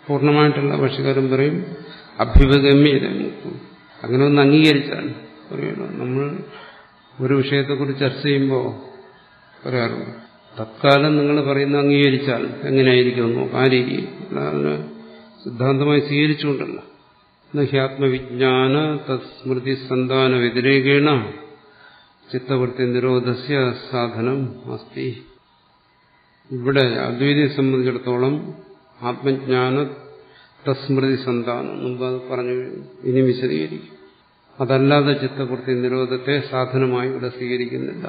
പൂർണ്ണമായിട്ടുള്ള ഭാഷകാരൻ പറയും അഭ്യുപഗമ്യത അങ്ങനെ ഒന്ന് അംഗീകരിച്ചാണ് പറയുള്ളൂ നമ്മൾ ഒരു വിഷയത്തെക്കുറിച്ച് ചർച്ച ചെയ്യുമ്പോൾ പറയാറുണ്ട് തത്കാലം നിങ്ങൾ പറയുന്ന അംഗീകരിച്ചാൽ എങ്ങനെയായിരിക്കും നോക്കാം ആ രീതി അതിന് സിദ്ധാന്തമായി സ്വീകരിച്ചുകൊണ്ടല്ല ഹ്യാത്മവിജ്ഞാന തസ്മൃതി സന്താന വ്യതിരേകേണ ചിത്തവൃത്തി നിരോധസ്യ സാധനം അസ്തി ഇവിടെ അദ്വൈതിയെ സംബന്ധിച്ചിടത്തോളം ആത്മജ്ഞാന തസ്മൃതി സന്താനം മുമ്പ് അത് പറഞ്ഞു ഇനി വിശദീകരിക്കും അതല്ലാതെ ചിത്തവൃത്തി നിരോധത്തെ സാധനമായി ഇവിടെ സ്വീകരിക്കുന്നില്ല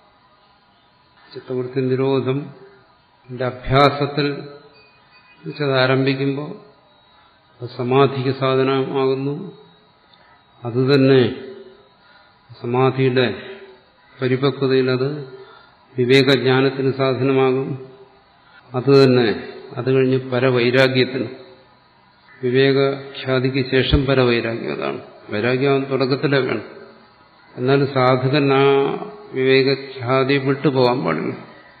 ചിത്തവൃത്തി നിരോധം അഭ്യാസത്തിൽ അത് ആരംഭിക്കുമ്പോൾ സമാധിക്ക് സാധനമാകുന്നു അതുതന്നെ സമാധിയുടെ പരിപക്വതയിൽ അത് വിവേകജ്ഞാനത്തിന് സാധനമാകും അതുതന്നെ അത് കഴിഞ്ഞ് പരവൈരാഗ്യത്തിന് വിവേകഖ്യാതിക്ക് ശേഷം പരവൈരാഗ്യം അതാണ് വൈരാഗ്യം തുടക്കത്തിലേ വേണം എന്നാൽ സാധകൻ ആ വിവേകഖ്യാതി വിട്ടുപോകാൻ പാടില്ല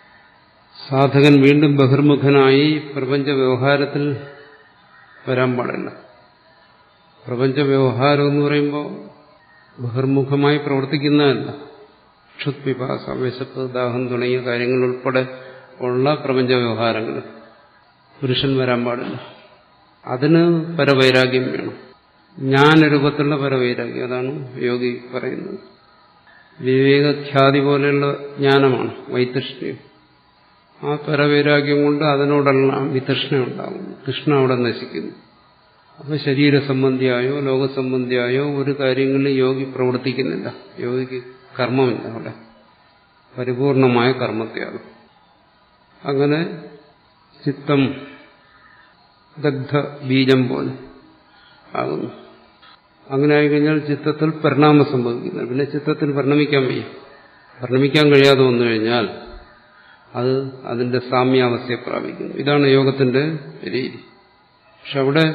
സാധകൻ വീണ്ടും ബഹിർമുഖനായി പ്രപഞ്ച വ്യവഹാരത്തിൽ വരാൻ പാടില്ല പ്രപഞ്ച വ്യവഹാരം എന്ന് പറയുമ്പോൾ ബഹിർമുഖമായി പ്രവർത്തിക്കുന്നതല്ല ക്ഷുത്പിപാസ വിശപ്പ് ദാഹം തുടങ്ങിയ കാര്യങ്ങൾ ഉൾപ്പെടെ ഉള്ള പ്രപഞ്ച വ്യവഹാരങ്ങൾ പുരുഷൻ വരാൻ പാടില്ല അതിന് പരവൈരാഗ്യം വേണം ജ്ഞാനരൂപത്തിലുള്ള പരവൈരാഗ്യം അതാണ് യോഗി പറയുന്നത് വിവേകഖ്യാതി പോലെയുള്ള ജ്ഞാനമാണ് വൈതൃഷ്ണ്യം ആ പരവൈരാഗ്യം കൊണ്ട് അതിനോടെല്ലാം വിതൃഷ്ണ ഉണ്ടാകുന്നു കൃഷ്ണ അവിടെ നശിക്കുന്നു അപ്പൊ ശരീരസംബന്ധിയായോ ലോകസംബന്ധിയായോ ഒരു കാര്യങ്ങളിൽ യോഗി പ്രവർത്തിക്കുന്നില്ല യോഗിക്ക് കർമ്മമില്ല അവിടെ പരിപൂർണമായ കർമ്മത്യാഗം അങ്ങനെ ചിത്തം ദഗ്ധ ബീജം പോലെ ആകുന്നു അങ്ങനെ ആയിക്കഴിഞ്ഞാൽ ചിത്തത്തിൽ പരിണാമം സംഭവിക്കുന്നു പിന്നെ ചിത്തത്തിന് പരിണമിക്കാൻ വയ്യ പരിണമിക്കാൻ കഴിയാതെ വന്നു കഴിഞ്ഞാൽ അത് അതിന്റെ സാമ്യാവസ്ഥയെ പ്രാപിക്കുന്നു ഇതാണ് യോഗത്തിന്റെ രീതി പക്ഷെ അവിടെ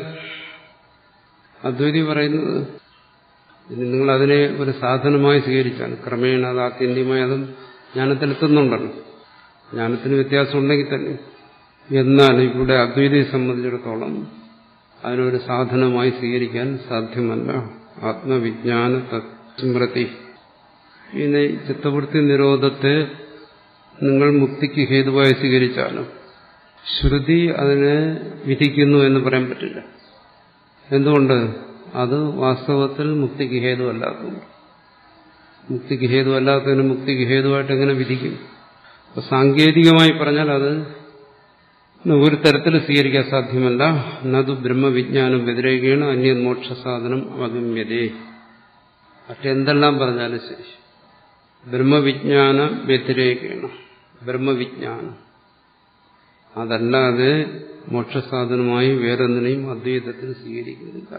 അദ്വൈതി പറയുന്നത് ഇനി നിങ്ങൾ അതിനെ ഒരു സാധനമായി സ്വീകരിച്ചാണ് ക്രമേണ അത് ആത്യന്തികമായി അതും ജ്ഞാനത്തിലെത്തുന്നുണ്ടല്ലോ ജ്ഞാനത്തിന് വ്യത്യാസം ഉണ്ടെങ്കിൽ തന്നെ എന്നാൽ ഇവിടെ അദ്വൈതയെ സംബന്ധിച്ചിടത്തോളം അതിനൊരു സാധനമായി സ്വീകരിക്കാൻ സാധ്യമല്ല ആത്മവിജ്ഞാന സ്മൃതി പിന്നെ ചിത്തവൃത്തി നിരോധത്തെ നിങ്ങൾ മുക്തിക്ക് ഹേതുവായി സ്വീകരിച്ചാലും ശ്രുതി അതിനെ വിധിക്കുന്നു എന്ന് പറയാൻ പറ്റില്ല എന്തുകൊണ്ട് അത് വാസ്തവത്തിൽ മുക്തിക്ക് ഹേതുവല്ലാത്തതുകൊണ്ട് മുക്തിക്ക് ഹേതുവല്ലാത്തതിന് മുക്തിക്ക് ഹേതുവായിട്ട് എങ്ങനെ വിധിക്കും അപ്പൊ സാങ്കേതികമായി പറഞ്ഞാൽ അത് ഒരു തരത്തിൽ സ്വീകരിക്കാൻ സാധ്യമല്ല നതു ബ്രഹ്മവിജ്ഞാനം വ്യതിരേകയാണ് അന്യ മോക്ഷ സാധനം അവഗമ്യതേ മറ്റെന്തെല്ലാം പറഞ്ഞാലും ശരി ബ്രഹ്മവിജ്ഞാന വ്യതിരേകയാണ് ബ്രഹ്മവിജ്ഞാനം അതല്ലാതെ മോക്ഷസാധനമായി വേറൊന്നിനെയും അദ്വൈതത്തിൽ സ്വീകരിക്കുന്നില്ല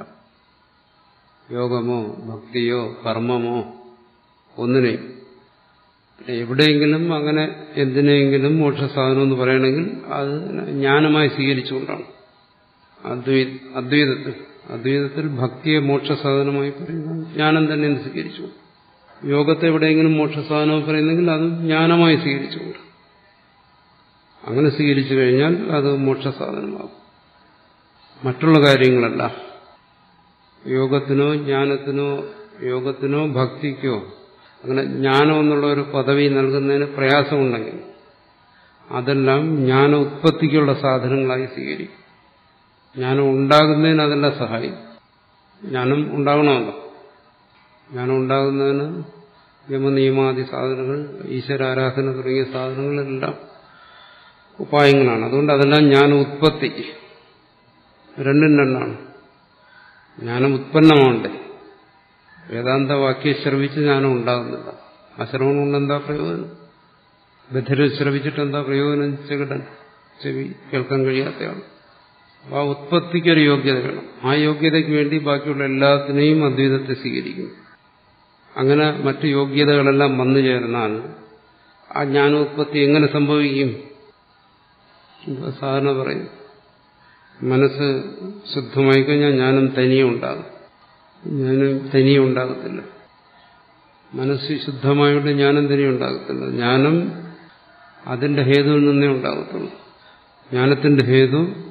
യോഗമോ ഭക്തിയോ കർമ്മമോ ഒന്നിനെയും എവിടെയെങ്കിലും അങ്ങനെ എന്തിനെങ്കിലും മോക്ഷസാധനം എന്ന് പറയണമെങ്കിൽ അത് ജ്ഞാനമായി സ്വീകരിച്ചുകൊണ്ടാണ് അദ്വൈ അദ്വൈതത്തിൽ അദ്വൈതത്തിൽ ഭക്തിയെ മോക്ഷസാധനമായി പറയുന്നത് ജ്ഞാനം തന്നെ സ്വീകരിച്ചു യോഗത്തെ എവിടെയെങ്കിലും മോക്ഷസാധനം പറയുന്നെങ്കിൽ അത് ജ്ഞാനമായി സ്വീകരിച്ചുകൊണ്ട് അങ്ങനെ സ്വീകരിച്ചു കഴിഞ്ഞാൽ അത് മോക്ഷസാധനമാകും മറ്റുള്ള കാര്യങ്ങളല്ല യോഗത്തിനോ ജ്ഞാനത്തിനോ യോഗത്തിനോ ഭക്തിക്കോ അങ്ങനെ ജ്ഞാനം എന്നുള്ള ഒരു പദവി നൽകുന്നതിന് പ്രയാസമുണ്ടെങ്കിൽ അതെല്ലാം ജ്ഞാന ഉത്പത്തിക്കുള്ള സാധനങ്ങളായി സ്വീകരിക്കും ജ്ഞാനം ഉണ്ടാകുന്നതിന് അതെല്ലാം സഹായിക്കും ജ്ഞാനം ഉണ്ടാകണമല്ലോ ജ്ഞാനം ഉണ്ടാകുന്നതിന് യമനിയമാദി സാധനങ്ങൾ ഈശ്വരാരാധന തുടങ്ങിയ സാധനങ്ങളെല്ലാം ഉപായങ്ങളാണ് അതുകൊണ്ട് അതെല്ലാം ജ്ഞാന ഉത്പത്തി രണ്ടും രണ്ടാണ് ജ്ഞാനം ഉത്പന്നമാണ്ടേ വേദാന്ത വാക്യം ശ്രവിച്ച് ജ്ഞാനം ഉണ്ടാകുന്നില്ല ആ ശ്രവണം കൊണ്ട് എന്താ പ്രയോജനം ബധിര ശ്രവിച്ചിട്ട് എന്താ പ്രയോജനം ചെകിടൻ ചെവി കേൾക്കാൻ കഴിയാത്തയാണ് ആ ഉത്പത്തിക്കൊരു യോഗ്യത വേണം ആ യോഗ്യതയ്ക്ക് വേണ്ടി ബാക്കിയുള്ള എല്ലാത്തിനെയും അദ്വൈതത്തെ സ്വീകരിക്കും അങ്ങനെ മറ്റു യോഗ്യതകളെല്ലാം വന്നു ചേർന്നാൽ ആ ജ്ഞാനോത്പത്തി എങ്ങനെ സംഭവിക്കും സാധാരണ പറയും മനസ്സ് ശുദ്ധമായി കഴിഞ്ഞാൽ ജ്ഞാനം തനിയെ ഉണ്ടാകും ജ്ഞാനം തനിയെ ഉണ്ടാകത്തില്ല മനസ്സ് ശുദ്ധമായോണ്ട് ജ്ഞാനം തനിയെ ഉണ്ടാകത്തില്ല ജ്ഞാനം അതിന്റെ ഹേതുവിൽ നിന്നേ ഉണ്ടാകത്തുള്ളൂ ജ്ഞാനത്തിന്റെ ഹേതു